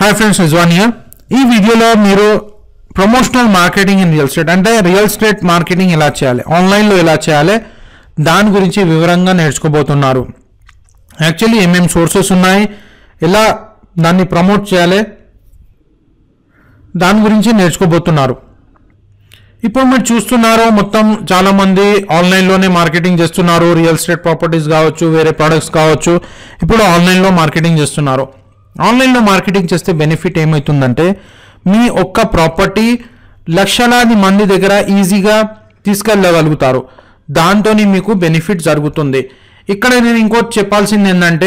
hi friends Rizwan here ఈ వీడియోలో మీరు promotional marketing in real estate అంటే రియల్ ఎస్టేట్ మార్కెటింగ్ ఎలా చేయాలి ఆన్లైన్లో ఎలా చేయాలి దాని గురించి వివరంగా నేర్చుకోబోతున్నారు యాక్చువల్లీ ఏమేమి సోర్సెస్ ఉన్నాయి ఎలా దాన్ని ప్రమోట్ చేయాలి దాని గురించి నేర్చుకోబోతున్నారు ఇప్పుడు మీరు చూస్తున్నారు మొత్తం చాలా మంది ఆన్లైన్లోనే మార్కెటింగ్ చేస్తున్నారు రియల్ ఎస్టేట్ ప్రాపర్టీస్ కావచ్చు వేరే ప్రొడక్ట్స్ కావచ్చు ఇప్పుడు ఆన్లైన్లో మార్కెటింగ్ చేస్తున్నారు ఆన్లైన్లో మార్కెటింగ్ చేస్తే బెనిఫిట్ ఏమవుతుందంటే మీ ఒక్క ప్రాపర్టీ లక్షలాది మంది దగ్గర ఈజీగా తీసుకెళ్ళగలుగుతారు దాంతో మీకు బెనిఫిట్ జరుగుతుంది ఇక్కడ నేను ఇంకోటి చెప్పాల్సింది ఏంటంటే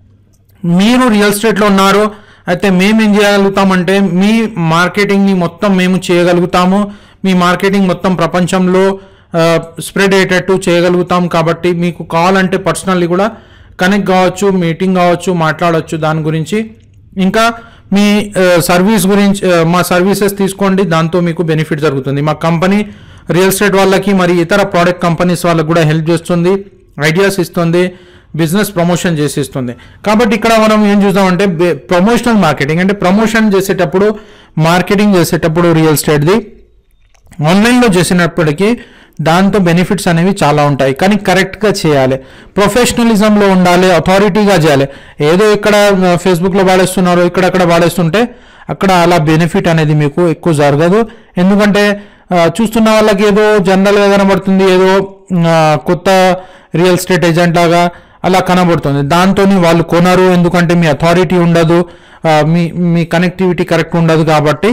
మీరు రియల్ ఎస్టేట్లో ఉన్నారు అయితే మేము ఏం చేయగలుగుతామంటే మీ మార్కెటింగ్ని మొత్తం మేము చేయగలుగుతాము మీ మార్కెటింగ్ మొత్తం ప్రపంచంలో స్ప్రెడ్ అయ్యేటట్టు చేయగలుగుతాం కాబట్టి మీకు కావాలంటే పర్సనల్లీ కూడా కనెక్ట్ కావచ్చు మీటింగ్ కావచ్చు మాట్లాడవచ్చు దాని గురించి ఇంకా మీ సర్వీస్ గురించి ఆ, మా సర్వీసెస్ తీసుకోండి దాంతో మీకు బెనిఫిట్ జరుగుతుంది మా కంపెనీ రియల్ ఎస్టేట్ వాళ్ళకి మరి ఇతర ప్రోడక్ట్ కంపెనీస్ వాళ్ళకి కూడా హెల్ప్ చేస్తుంది ఐడియాస్ ఇస్తుంది బిజినెస్ ప్రమోషన్ చేసి ఇస్తుంది కాబట్టి ఇక్కడ మనం ఏం చూద్దామంటే ప్రమోషనల్ మార్కెటింగ్ అంటే ప్రమోషన్ చేసేటప్పుడు మార్కెటింగ్ చేసేటప్పుడు రియల్ ఎస్టేట్ది ఆన్లైన్లో చేసినప్పటికీ దాంతో బెనిఫిట్స్ అనేవి చాలా ఉంటాయి కానీ కరెక్ట్గా చేయాలి ప్రొఫెషనలిజంలో ఉండాలి అథారిటీగా చేయాలి ఏదో ఇక్కడ ఫేస్బుక్లో వాడేస్తున్నారు ఇక్కడక్కడ వాడేస్తుంటే అక్కడ అలా బెనిఫిట్ అనేది మీకు ఎక్కువ జరగదు ఎందుకంటే ఆ, చూస్తున్న వాళ్ళకి ఏదో జనరల్గా కనబడుతుంది ఏదో ఆ, కొత్త రియల్ ఎస్టేట్ ఏజెంట్ లాగా అలా కనబడుతుంది దాంతో వాళ్ళు కొనరు ఎందుకంటే మీ అథారిటీ ఉండదు ఆ, మీ మీ కనెక్టివిటీ కరెక్ట్ ఉండదు కాబట్టి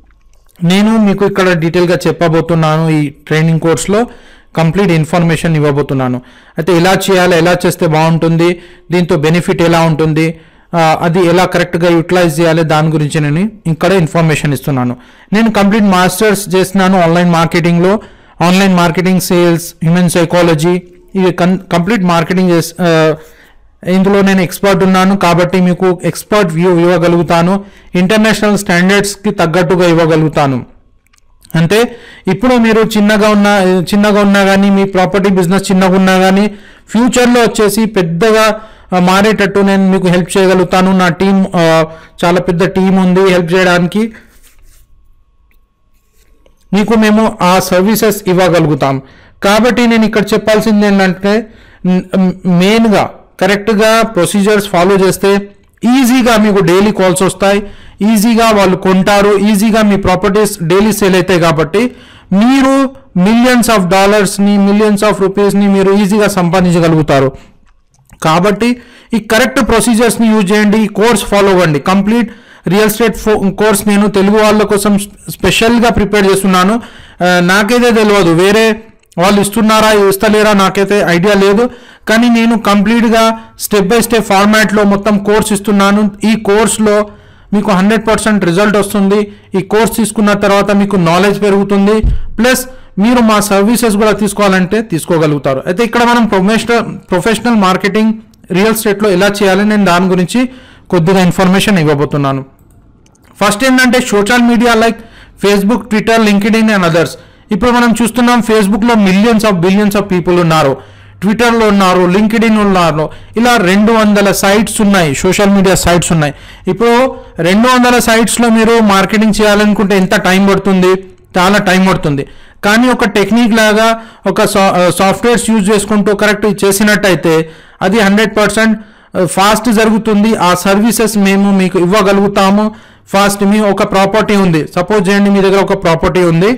నేను మీకు ఇక్కడ డీటెయిల్గా చెప్పబోతున్నాను ఈ ట్రైనింగ్ కోర్స్లో కంప్లీట్ ఇన్ఫర్మేషన్ ఇవ్వబోతున్నాను అయితే ఎలా చేయాలి ఎలా చేస్తే బాగుంటుంది దీంతో బెనిఫిట్ ఎలా ఉంటుంది ఆ, అది ఎలా కరెక్ట్గా యూటిలైజ్ చేయాలి దాని గురించి నేను ఇక్కడ ఇన్ఫర్మేషన్ ఇస్తున్నాను నేను కంప్లీట్ మాస్టర్స్ చేస్తున్నాను ఆన్లైన్ మార్కెటింగ్లో online marketing sales human psychology ఇవి కన్ కంప్లీట్ మార్కెటింగ్ చేసి ఆ, ఇందులో నేను ఎక్స్పర్ట్ ఉన్నాను కాబట్టి మీకు ఎక్స్పర్ట్ వ్యూ ఇవ్వగలుగుతాను ఇంటర్నేషనల్ స్టాండర్డ్స్కి తగ్గట్టుగా ఇవ్వగలుగుతాను అంటే ఇప్పుడు మీరు చిన్నగా ఉన్న చిన్నగా ఉన్నా కానీ మీ ప్రాపర్టీ బిజినెస్ చిన్నగా ఉన్నా కానీ ఫ్యూచర్లో వచ్చేసి పెద్దగా ఆ, మారేటట్టు నేను మీకు హెల్ప్ చేయగలుగుతాను నా టీం ఆ, చాలా పెద్ద టీం ఉంది హెల్ప్ చేయడానికి మీకు మేము ఆ సర్వీసెస్ ఇవ్వగలుగుతాం కాబట్టి నేను ఇక్కడ చెప్పాల్సింది ఏంటంటే మెయిన్గా కరెక్ట్గా ప్రొసీజర్స్ ఫాలో చేస్తే ఈజీగా మీకు డైలీ కాల్స్ వస్తాయి ఈజీగా వాళ్ళు కొంటారు ఈజీగా మీ ప్రాపర్టీస్ డైలీ సేల్ అవుతాయి కాబట్టి మీరు మిలియన్స్ ఆఫ్ డాలర్స్ని మిలియన్స్ ఆఫ్ రూపీస్ని మీరు ఈజీగా సంపాదించగలుగుతారు కాబట్టి ఈ కరెక్ట్ ప్రొసీజర్స్ని యూజ్ చేయండి ఈ కోర్స్ ఫాలో అవ్వండి కంప్లీట్ రియల్ ఎస్టేట్ కోర్స్ నేను తెలుగు వాళ్ళ కోసం స్పెషల్గా ప్రిపేర్ చేస్తున్నాను ఆ, నాకైతే తెలియదు వేరే వాళ్ళు ఇస్తున్నారా ఇస్తలేరా నాకైతే ఐడియా లేదు కానీ నేను కంప్లీట్గా స్టెప్ బై స్టెప్ ఫార్మాట్లో మొత్తం కోర్స్ ఇస్తున్నాను ఈ కోర్స్లో మీకు హండ్రెడ్ పర్సెంట్ రిజల్ట్ వస్తుంది ఈ కోర్స్ తీసుకున్న తర్వాత మీకు నాలెడ్జ్ పెరుగుతుంది ప్లస్ మీరు మా సర్వీసెస్ కూడా తీసుకోవాలంటే తీసుకోగలుగుతారు అయితే ఇక్కడ మనం ప్రొఫెషనల్ ప్రొఫెషనల్ మార్కెటింగ్ రియల్ ఎస్టేట్లో ఎలా చేయాలి నేను దాని గురించి కొద్దిగా ఇన్ఫర్మేషన్ ఇవ్వబోతున్నాను ఫస్ట్ ఏంటంటే social media like Facebook Twitter LinkedIn and others ఇప్పుడు మనం చూస్తున్నాం ఫేస్బుక్లో millions of billions of people ఉన్నారు ట్విట్టర్లో ఉన్నారు లింక్డ్ ఇన్ ఉన్నారు ఇలా రెండు వందల సైట్స్ ఉన్నాయి సోషల్ మీడియా సైట్స్ ఉన్నాయి ఇప్పుడు రెండు వందల సైట్స్లో మీరు మార్కెటింగ్ చేయాలనుకుంటే ఎంత టైం పడుతుంది చాలా టైం పడుతుంది కానీ ఒక టెక్నిక్ లాగా ఒక సాఫ్ట్వేర్స్ యూజ్ చేసుకుంటూ కరెక్ట్ చేసినట్టయితే అది హండ్రెడ్ పర్సెంట్ ఫాస్ట్ జరుగుతుంది ఆ సర్వీసెస్ మేము మీకు ఇవ్వగలుగుతాము ఫాస్ట్ మీ ఒక ప్రాపర్టీ ఉంది సపోజ్ చేయండి మీ దగ్గర ఒక ప్రాపర్టీ ఉంది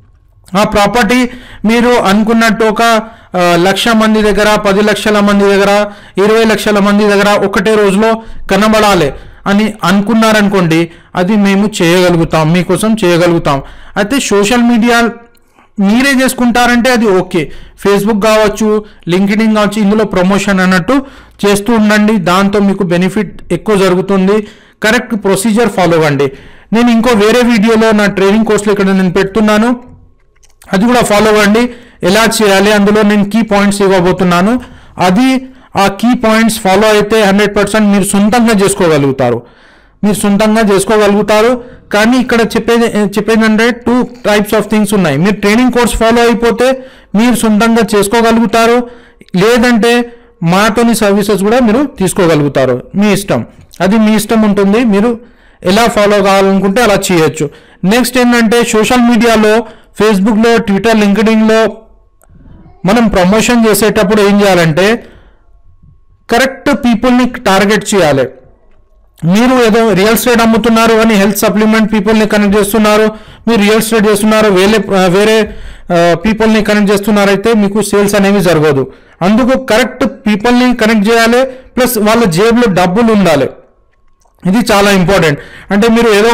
ఆ ప్రాపర్టీ మీరు అనుకున్నట్టు ఒక ఆ, లక్ష మంది దగ్గర పది లక్షల మంది దగ్గర ఇరవై లక్షల మంది దగ్గర ఒకటే రోజులో కనబడాలి అని అనుకున్నారనుకోండి అది మేము చేయగలుగుతాం మీకోసం చేయగలుగుతాం అయితే సోషల్ మీడియా మీరే చేసుకుంటారంటే అది ఓకే ఫేస్బుక్ కావచ్చు లింక్డ్ ఇన్ కావచ్చు ఇందులో ప్రమోషన్ అన్నట్టు చేస్తూ ఉండండి దాంతో మీకు బెనిఫిట్ ఎక్కువ జరుగుతుంది కరెక్ట్ ప్రొసీజర్ ఫాలో అవ్వండి నేను ఇంకో వేరే వీడియోలో నా ట్రైనింగ్ కోర్సులో ఇక్కడ నేను పెడుతున్నాను అది కూడా ఫాలో అవ్వండి ఎలా చేయాలి అందులో నేను కీ పాయింట్స్ ఇవ్వబోతున్నాను అది ఆ కీ పాయింట్స్ ఫాలో అయితే హండ్రెడ్ పర్సెంట్ మీరు సొంతంగా చేసుకోగలుగుతారు మీరు సొంతంగా చేసుకోగలుగుతారు కానీ ఇక్కడ చెప్పేది చెప్పేది అంటే టూ టైప్స్ ఆఫ్ థింగ్స్ ఉన్నాయి మీరు ట్రైనింగ్ కోర్స్ ఫాలో అయిపోతే మీరు సొంతంగా చేసుకోగలుగుతారు లేదంటే మాతోని సర్వీసెస్ కూడా మీరు తీసుకోగలుగుతారు మీ ఇష్టం అది మీ ఇష్టం ఉంటుంది మీరు ఎలా ఫాలో కావాలనుకుంటే అలా చేయొచ్చు నెక్స్ట్ ఏంటంటే సోషల్ మీడియాలో ఫేస్బుక్లో ట్విట్టర్ లింక్డ్ఇన్లో మనం ప్రమోషన్ చేసేటప్పుడు ఏం చేయాలంటే కరెక్ట్ పీపుల్ని టార్గెట్ చేయాలి మీరు ఏదో రియల్ ఎస్టేట్ అమ్ముతున్నారు అని హెల్త్ సప్లిమెంట్ పీపుల్ని కనెక్ట్ చేస్తున్నారు మీరు రియల్ ఎస్టేట్ చేస్తున్నారు వేరే వేరే పీపుల్ని కనెక్ట్ చేస్తున్నారైతే మీకు సేల్స్ అనేవి జరగదు అందుకు కరెక్ట్ పీపుల్ని కనెక్ట్ చేయాలి ప్లస్ వాళ్ళ జేబులో డబ్బులు ఉండాలి ఇది చాలా ఇంపార్టెంట్ అంటే మీరు ఏదో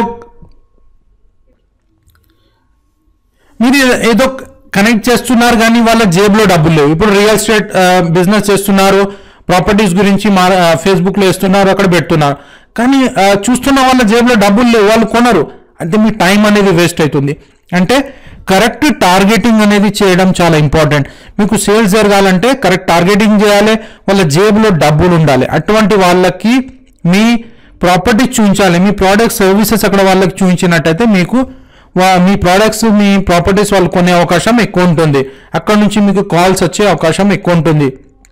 మీరు ఏదో కనెక్ట్ చేస్తున్నారు కానీ వాళ్ళ జేబులో డబ్బులు లేవు ఇప్పుడు రియల్ ఎస్టేట్ బిజినెస్ చేస్తున్నారు ప్రాపర్టీస్ గురించి మా ఫేస్బుక్లో ఇస్తున్నారు అక్కడ పెడుతున్నారు కానీ ఆ, చూస్తున్న వాళ్ళ జేబులో డబ్బులు లేవు వాళ్ళు కొనరు అంటే మీ టైం అనేది వేస్ట్ అవుతుంది అంటే కరెక్ట్ టార్గెటింగ్ అనేది చేయడం చాలా ఇంపార్టెంట్ మీకు సేల్స్ జరగాలంటే కరెక్ట్ టార్గెటింగ్ చేయాలి వాళ్ళ జేబులో డబ్బులు ఉండాలి అటువంటి వాళ్ళకి మీ ప్రాపర్టీ చూపించాలి మీ ప్రోడక్ట్ సర్వీసెస్ అక్కడ వాళ్ళకి చూపించినట్టయితే మీకు వా- మీ ప్రోడక్ట్స్ మీ ప్రాపర్టీస్ వాళ్ళు కొనే అవకాశం ఎక్కువ ఉంటుంది అక్కడ నుంచి మీకు కాల్స్ వచ్చే అవకాశం ఎక్కువ ఉంటుంది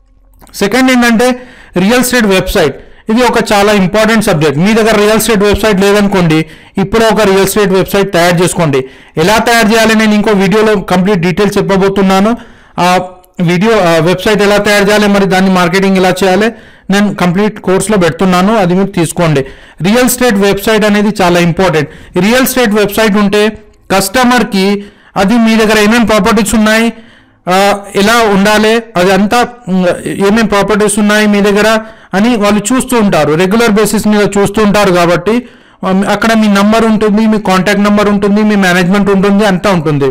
సెకండ్ ఏంటంటే రియల్ ఎస్టేట్ వెబ్సైట్ ఇది ఒక చాలా ఇంపార్టెంట్ సబ్జెక్ట్ మీ దగ్గర రియల్ ఎస్టేట్ వెబ్సైట్ లేదనుకోండి ఇప్పుడు ఒక రియల్ ఎస్టేట్ వెబ్సైట్ తయారు చేసుకోండి ఎలా తయారు చేయాలి నేను ఇంకో వీడియోలో కంప్లీట్ డీటెయిల్స్ చెప్పబోతున్నాను ఆ వీడియో వెబ్సైట్ ఎలా తయారు చేయాలి మరి దాన్ని మార్కెటింగ్ ఎలా చేయాలి నేను కంప్లీట్ కోర్స్లో పెడుతున్నాను అది మీరు తీసుకోండి రియల్ ఎస్టేట్ వెబ్సైట్ అనేది చాలా ఇంపార్టెంట్ రియల్ ఎస్టేట్ వెబ్సైట్ ఉంటే కస్టమర్కి అది మీ దగ్గర ఏమేమి ప్రాపర్టీస్ ఉన్నాయి ఆ, ఎలా ఉండాలి అది అంతా ఉమ్, ఏమేమి ప్రాపర్టీస్ ఉన్నాయి మీ దగ్గర అని వాళ్ళు చూస్తూ ఉంటారు రెగ్యులర్ బేసిస్ మీద చూస్తూ ఉంటారు కాబట్టి ఆ, అక్కడ మీ నంబర్ ఉంటుంది మీ కాంటాక్ట్ నెంబర్ ఉంటుంది మీ మేనేజ్మెంట్ ఉంటుంది అంతా ఉంటుంది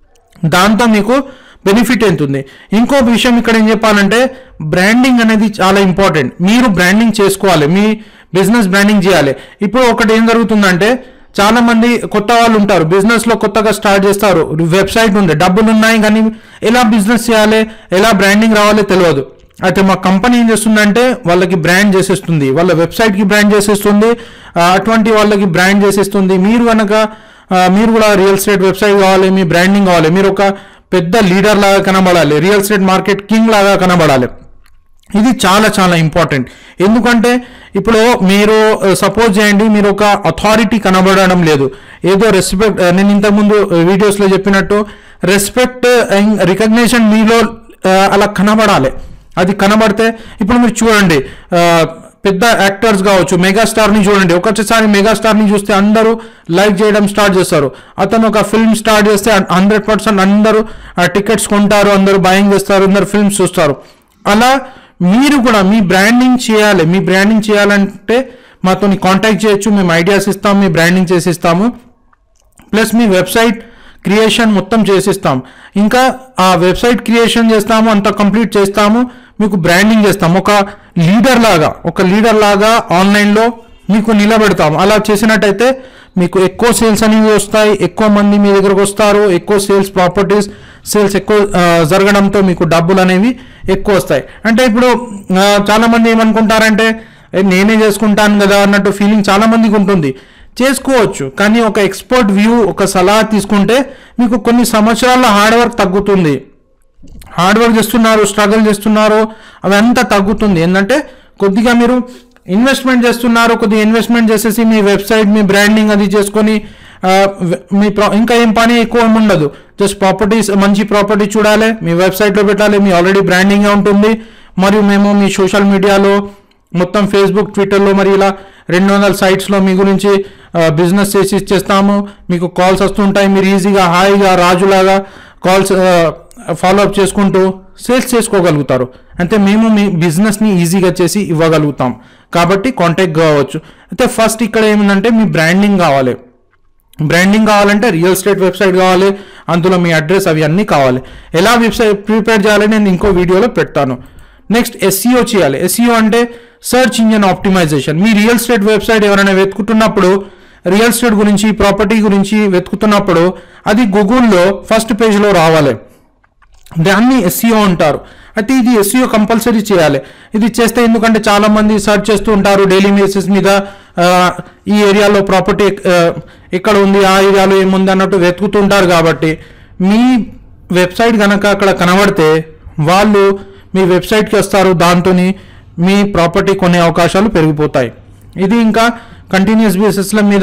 దాంతో మీకు బెనిఫిట్ అవుతుంది ఇంకో విషయం ఇక్కడ ఏం చెప్పాలంటే బ్రాండింగ్ అనేది చాలా ఇంపార్టెంట్ మీరు బ్రాండింగ్ చేసుకోవాలి మీ బిజినెస్ బ్రాండింగ్ చేయాలి ఇప్పుడు ఒకటి ఏం జరుగుతుందంటే చాలా మంది కొత్త వాళ్ళు ఉంటారు బిజినెస్ లో కొత్తగా స్టార్ట్ చేస్తారు వెబ్సైట్ ఉంది డబ్బులు ఉన్నాయి కానీ ఎలా బిజినెస్ చేయాలి ఎలా బ్రాండింగ్ రావాలి తెలియదు అయితే మా కంపెనీ ఏం చేస్తుందంటే వాళ్ళకి బ్రాండ్ చేసేస్తుంది వాళ్ళ వెబ్సైట్ కి బ్రాండ్ చేసేస్తుంది ఆ, అటువంటి వాళ్ళకి బ్రాండ్ చేసేస్తుంది మీరు కనుక ఆ, మీరు కూడా రియల్ ఎస్టేట్ వెబ్సైట్ కావాలి మీ బ్రాండింగ్ కావాలి మీరు ఒక పెద్ద లీడర్ లాగా కనబడాలి రియల్ ఎస్టేట్ మార్కెట్ కింగ్ లాగా కనబడాలి ఇది చాలా చాలా ఇంపార్టెంట్ ఎందుకంటే ఇప్పుడు మీరు సపోజ్ చేయండి మీరు ఒక అథారిటీ కనబడడం లేదు ఏదో రెస్పెక్ట్ నేను ఇంతకుముందు వీడియోస్లో చెప్పినట్టు రెస్పెక్ట్ అండ్ రికగ్నేషన్ మీలో ఆ, అలా కనబడాలి అది కనబడితే ఇప్పుడు మీరు చూడండి ఆ, పెద్ద యాక్టర్స్ కావచ్చు మెగాస్టార్ ని చూడండి ఒకసారి మెగాస్టార్ ని చూస్తే అందరూ లైక్ చేయడం స్టార్ట్ చేస్తారు అతను ఒక ఫిల్మ్ స్టార్ట్ చేస్తే హండ్రెడ్ పర్సెంట్ అందరూ టికెట్స్ కొంటారు అందరూ బయింగ్ చేస్తారు అందరు ఫిల్మ్స్ చూస్తారు అలా మీరు కూడా మీ బ్రాండింగ్ చేయాలి మీ బ్రాండింగ్ చేయాలంటే మాతో కాంటాక్ట్ చేయొచ్చు మేము ఐడియాస్ ఇస్తాం మీ బ్రాండింగ్ చేసి ఇస్తాము ప్లస్ మీ వెబ్సైట్ క్రియేషన్ మొత్తం చేసిస్తాం ఇంకా ఆ వెబ్సైట్ క్రియేషన్ చేస్తాము అంత కంప్లీట్ చేస్తాము మీకు బ్రాండింగ్ చేస్తాం ఒక లీడర్ లాగా ఒక లీడర్ లాగా ఆన్లైన్లో మీకు నిలబెడతాం అలా చేసినట్టయితే మీకు ఎక్కువ సేల్స్ అనేవి వస్తాయి ఎక్కువ మంది మీ దగ్గరకు వస్తారు ఎక్కువ సేల్స్ ప్రాపర్టీస్ సేల్స్ ఎక్కువ ఆ, జరగడంతో మీకు డబ్బులు అనేవి ఎక్కువ వస్తాయి అంటే ఇప్పుడు ఆ, చాలా మంది ఏమనుకుంటారంటే "ఏ, నేనే చేసుకుంటాను కదా అన్నట్టు ఫీలింగ్ చాలా మందికి ఉంటుంది చేసుకోవచ్చు కానీ ఒక ఎక్స్పర్ట్ వ్యూ ఒక సలహా తీసుకుంటే మీకు కొన్ని సంవత్సరాల హార్డ్ వర్క్ తగ్గుతుంది హార్డ్ వర్క్ చేస్తున్నారు స్ట్రగుల్ చేస్తున్నారు అవంతా తగ్గుతుంది ఏంటంటే కొద్దిగా మీరు ఇన్వెస్ట్మెంట్ చేస్తున్నారు కొద్దిగా ఇన్వెస్ట్మెంట్ చేసేసి మీ వెబ్సైట్ మీ బ్రాండింగ్ అది చేసుకొని ఆ, వె- మీ ప్రా- ఇంకా ఏం పని ఎక్కువ ఏమి ఉండదు జస్ట్ ప్రాపర్టీస్ మంచి ప్రాపర్టీ చూడాలి మీ వెబ్సైట్లో పెట్టాలి మీ ఆల్రెడీ బ్రాండింగ్ ఉంటుంది మరియు మేము మీ సోషల్ మీడియాలో మొత్తం ఫేస్బుక్ ట్విట్టర్లో మరి ఇలా రెండు వందల సైట్స్లో మీ గురించి బిజినెస్ చేసి ఇచ్చేస్తాము మీకు కాల్స్ వస్తుంటాయి మీరు ఈజీగా హాయిగా రాజులాగా కాల్స్ ఫాలో అప్ చేసుకుంటూ సేల్స్ చేసుకోగలుగుతారు అంటే మేము మీ బిజినెస్ని ఈజీగా చేసి ఇవ్వగలుగుతాం కాబట్టి కాంటాక్ట్ కావచ్చు అయితే ఫస్ట్ ఇక్కడ ఏమిందంటే మీ బ్రాండింగ్ కావాలి బ్రాండింగ్ కావాలంటే రియల్ ఎస్టేట్ వెబ్సైట్ కావాలి అందులో మీ అడ్రస్ అవి అన్నీ కావాలి ఎలా వెబ్సైట్ ప్రిపేర్ చేయాలి నేను ఇంకో వీడియోలో పెడతాను నెక్స్ట్ ఎస్ఈఓ చేయాలి ఎస్ఈఓ అంటే సెర్చ్ ఇంజిన్ ఆప్టిమైజేషన్ మీ రియల్ ఎస్టేట్ వెబ్సైట్ ఎవరైనా వెతుకుతున్నప్పుడు రియల్ ఎస్టేట్ గురించి ప్రాపర్టీ గురించి వెతుకుతున్నప్పుడు అది గూగుల్లో ఫస్ట్ పేజ్లో రావాలి దాన్ని ఎస్సీఓ అంటారు అయితే ఇది ఎస్సీఓ కంపల్సరీ చేయాలి ఇది చేస్తే ఎందుకంటే చాలా మంది సర్చ్ చేస్తూ ఉంటారు డైలీ బేసిస్ మీద ఆ, ఈ ఏరియాలో ప్రాపర్టీ ఎక్కడ ఉంది ఆ ఏరియాలో ఏముంది అన్నట్టు వెతుకుతుంటారు కాబట్టి మీ వెబ్సైట్ కనుక అక్కడ కనబడితే వాళ్ళు మీ వెబ్సైట్కి వస్తారు దాంతో మీ ప్రాపర్టీ కొనే అవకాశాలు పెరిగిపోతాయి ఇది ఇంకా కంటిన్యూస్ బేసిస్ల మీద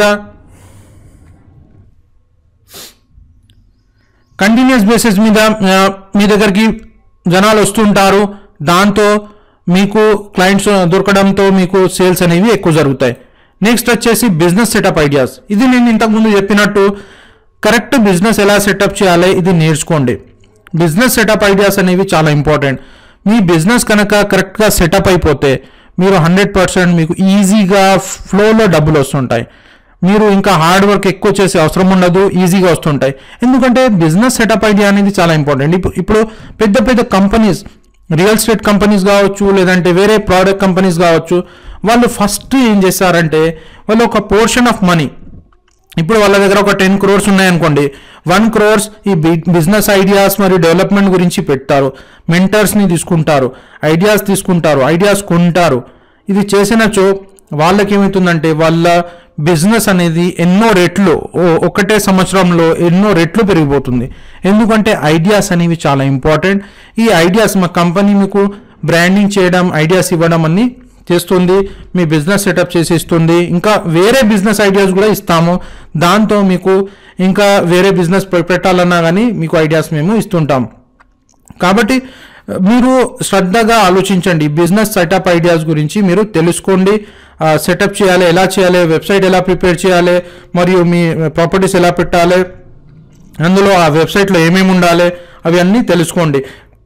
కంటిన్యూస్ బేసిస్ మీద ఆ, మీ దగ్గరికి జనాలు వస్తుంటారు దాంతో మీకు క్లయింట్స్ దొరకడంతో మీకు సేల్స్ అనేవి ఎక్కువ జరుగుతాయి నెక్స్ట్ వచ్చేసి బిజినెస్ సెటప్ ఐడియాస్ ఇది నేను ఇంతకుముందు చెప్పినట్టు కరెక్ట్ బిజినెస్ ఎలా సెటప్ చేయాలి ఇది నేర్చుకోండి బిజినెస్ సెటప్ ఐడియాస్ అనేవి చాలా ఇంపార్టెంట్ మీ బిజినెస్ కనుక కరెక్ట్గా సెటప్ అయిపోతే మీరు హండ్రెడ్ పర్సెంట్ మీకు ఈజీగా ఫ్లోలో డబ్బులు వస్తుంటాయి మీరు ఇంకా హార్డ్ వర్క్ ఎక్కువ చేసే అవసరం ఉండదు ఈజీగా వస్తుంటాయి ఎందుకంటే బిజినెస్ సెటప్ ఐడియా అనేది చాలా ఇంపార్టెంట్ ఇప్పుడు ఇప్పుడు పెద్ద పెద్ద కంపెనీస్ రియల్ ఎస్టేట్ కంపెనీస్ కావచ్చు లేదంటే వేరే ప్రోడక్ట్ కంపెనీస్ కావచ్చు వాళ్ళు ఫస్ట్ ఏం చేస్తారంటే వాళ్ళు ఒక పోర్షన్ ఆఫ్ మనీ ఇప్పుడు వాళ్ళ దగ్గర ఒక టెన్ క్రోర్స్ ఉన్నాయనుకోండి వన్ క్రోర్స్ ఈ బిజినెస్ ఐడియాస్ మరియు డెవలప్మెంట్ గురించి పెడతారు మెంటర్స్ని తీసుకుంటారు ఐడియాస్ తీసుకుంటారు ఐడియాస్ కొంటారు ఇది చేసినచో వాళ్ళకి ఏమవుతుందంటే వాళ్ళ బిజినెస్ అనేది ఎన్నో రెట్లు ఓ- ఒకటే సంవత్సరంలో ఎన్నో రెట్లు పెరిగిపోతుంది ఎందుకంటే ఐడియాస్ అనేవి చాలా ఇంపార్టెంట్ ఈ ఐడియాస్ మా కంపెనీ మీకు బ్రాండింగ్ చేయడం ఐడియాస్ ఇవ్వడం అన్ని చేస్తుంది మీ బిజినెస్ సెటప్ చేసి ఇస్తుంది ఇంకా వేరే బిజినెస్ ఐడియాస్ కూడా ఇస్తాము దాంతో మీకు ఇంకా వేరే బిజినెస్ పెట్టాలన్నా కానీ మీకు ఐడియాస్ మేము ఇస్తుంటాం కాబట్టి మీరు శ్రద్ధగా ఆలోచించండి బిజినెస్ సెటప్ ఐడియాస్ గురించి మీరు తెలుసుకోండి సెటప్ చేయాలి ఎలా చేయాలి వెబ్సైట్ ఎలా ప్రిపేర్ చేయాలి మరియు మీ ప్రాపర్టీస్ ఎలా పెట్టాలి అందులో ఆ వెబ్సైట్లో ఏమేమి ఉండాలి అవి అన్నీ తెలుసుకోండి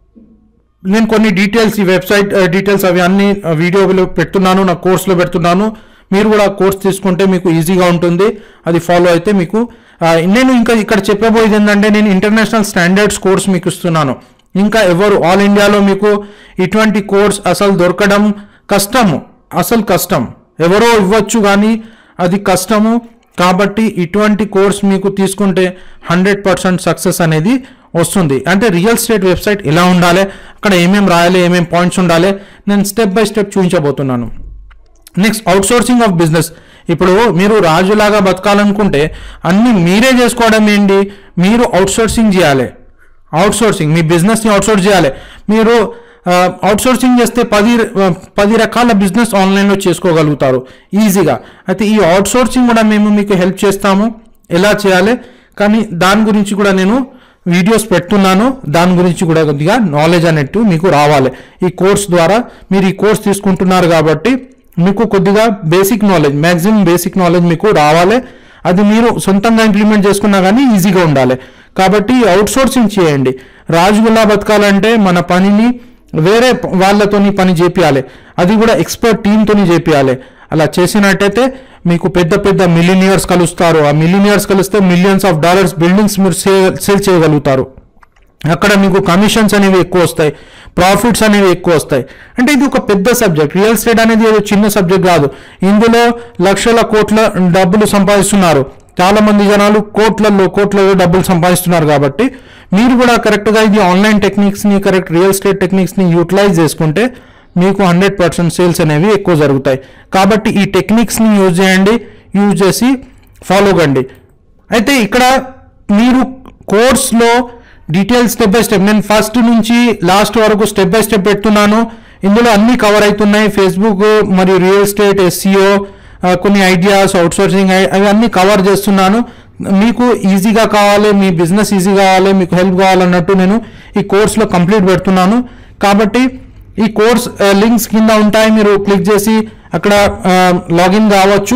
నేను కొన్ని డీటెయిల్స్ ఈ వెబ్సైట్ ఆ, డీటెయిల్స్ అవి అన్ని ఆ, వీడియోలో పెడుతున్నాను నా కోర్సులో పెడుతున్నాను మీరు కూడా కోర్స్ తీసుకుంటే మీకు ఈజీగా ఉంటుంది అది ఫాలో అయితే మీకు ఆ, నేను ఇంకా ఇక్కడ చెప్పబోయేది ఏంటంటే నేను ఇంటర్నేషనల్ స్టాండర్డ్స్ కోర్స్ మీకు ఇస్తున్నాను ఇంకా ఎవరు ఆల్ ఇండియాలో మీకు ఇటువంటి కోర్స్ అసలు దొరకడం కష్టము అసలు కష్టం ఎవరో ఇవ్వచ్చు కానీ అది కష్టము కాబట్టి ఇటువంటి కోర్స్ మీకు తీసుకుంటే హండ్రెడ్ పర్సెంట్ సక్సెస్ అనేది వస్తుంది అంటే రియల్ ఎస్టేట్ వెబ్సైట్ ఎలా ఉండాలి అక్కడ ఏమేమి రాయాలి ఏమేమి పాయింట్స్ ఉండాలి నేను స్టెప్ బై స్టెప్ చూపించబోతున్నాను నెక్స్ట్ అవుట్సోర్సింగ్ ఆఫ్ బిజినెస్ ఇప్పుడు మీరు రాజులాగా బతకాలనుకుంటే అన్ని మీరే చేసుకోవడం ఏంటి మీరు అవుట్సోర్సింగ్ చేయాలి అవుట్సోర్సింగ్ మీ బిజినెస్ని అవుట్సోర్స్ చేయాలి మీరు అవుట్సోర్సింగ్ చేస్తే పది ఆ, పది రకాల బిజినెస్ ఆన్లైన్లో చేసుకోగలుగుతారు ఈజీగా అయితే ఈ అవుట్సోర్సింగ్ కూడా మేము మీకు హెల్ప్ చేస్తాము ఎలా చేయాలి కానీ దాని గురించి కూడా నేను వీడియోస్ పెడుతున్నాను దాని గురించి కూడా కొద్దిగా నాలెడ్జ్ అనేట్టు మీకు రావాలి ఈ కోర్స్ ద్వారా మీరు ఈ కోర్స్ తీసుకుంటున్నారు కాబట్టి మీకు కొద్దిగా basic knowledge maximum basic knowledge మీకు రావాలి అది మీరు సొంతంగా ఇంప్లిమెంట్ చేసుకున్నా కానీ ఈజీగా ఉండాలి కాబట్టి అవుట్సోర్సింగ్ చేయండి రాజుగులా బతకాలంటే మన పనిని వేరే ప- వాళ్ళతోని పని చేపియాలి అది కూడా ఎక్స్పర్ట్ టీంతోని చేపియాలి అలా చేసినట్టయితే మీకు పెద్ద పెద్ద మిలినియర్స్ కలుస్తారు ఆ మిలినియర్స్ కలిస్తే మిలియన్స్ ఆఫ్ డాలర్స్ బిల్డింగ్స్ మీరు సేల్ సేల్ చేయగలుగుతారు అక్కడ మీకు కమిషన్స్ అనేవి ఎక్కువ వస్తాయి ప్రాఫిట్స్ అనేవి ఎక్కువ వస్తాయి అంటే ఇది ఒక పెద్ద సబ్జెక్ట్ రియల్ ఎస్టేట్ అనేది ఏదో చిన్న సబ్జెక్ట్ కాదు ఇందులో లక్షల కోట్ల డబ్బులు సంపాదిస్తున్నారు చాలా మంది జనాలు కోట్లలో కోట్లలో డబ్బులు సంపాదిస్తున్నారు కాబట్టి మీరు కూడా కరెక్ట్గా ఇది ఆన్లైన్ టెక్నిక్స్ని కరెక్ట్ రియల్ ఎస్టేట్ టెక్నిక్స్ని యూటిలైజ్ చేసుకుంటే మీకు హండ్రెడ్ పర్సెంట్ సేల్స్ అనేవి ఎక్కువ జరుగుతాయి కాబట్టి ఈ టెక్నిక్స్ని యూజ్ చేయండి యూజ్ చేసి ఫాలో కండి అయితే ఇక్కడ మీరు కోర్స్లో డీటెయిల్స్ స్టెప్ బై స్టెప్ నేను ఫస్ట్ నుంచి లాస్ట్ వరకు స్టెప్ బై స్టెప్ పెడుతున్నాను ఇందులో అన్ని కవర్ అవుతున్నాయి ఫేస్బుక్ మరియు రియల్ ఎస్టేట్ ఎస్సీఓ కొన్ని ఐడియాస్ అవుట్సోర్సింగ్ అవి అన్ని కవర్ చేస్తున్నాను మీకు ఈజీగా కావాలి మీ బిజినెస్ ఈజీ కావాలి మీకు హెల్ప్ కావాలన్నట్టు నేను ఈ కోర్స్లో కంప్లీట్ పెడుతున్నాను కాబట్టి ఈ కోర్స్ లింక్స్ కింద ఉంటాయి మీరు క్లిక్ చేసి అక్కడ లాగిన్ కావచ్చు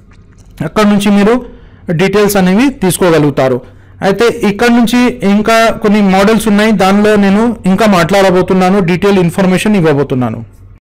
అక్కడ నుంచి మీరు డీటెయిల్స్ అనేవి తీసుకోగలుగుతారు అయితే ఇక్కడ నుంచి ఇంకా కొన్ని మోడల్స్ ఉన్నాయి దానిలో నేను ఇంకా మాట్లాడబోతున్నాను డీటెయిల్ ఇన్ఫర్మేషన్ ఇవ్వబోతున్నాను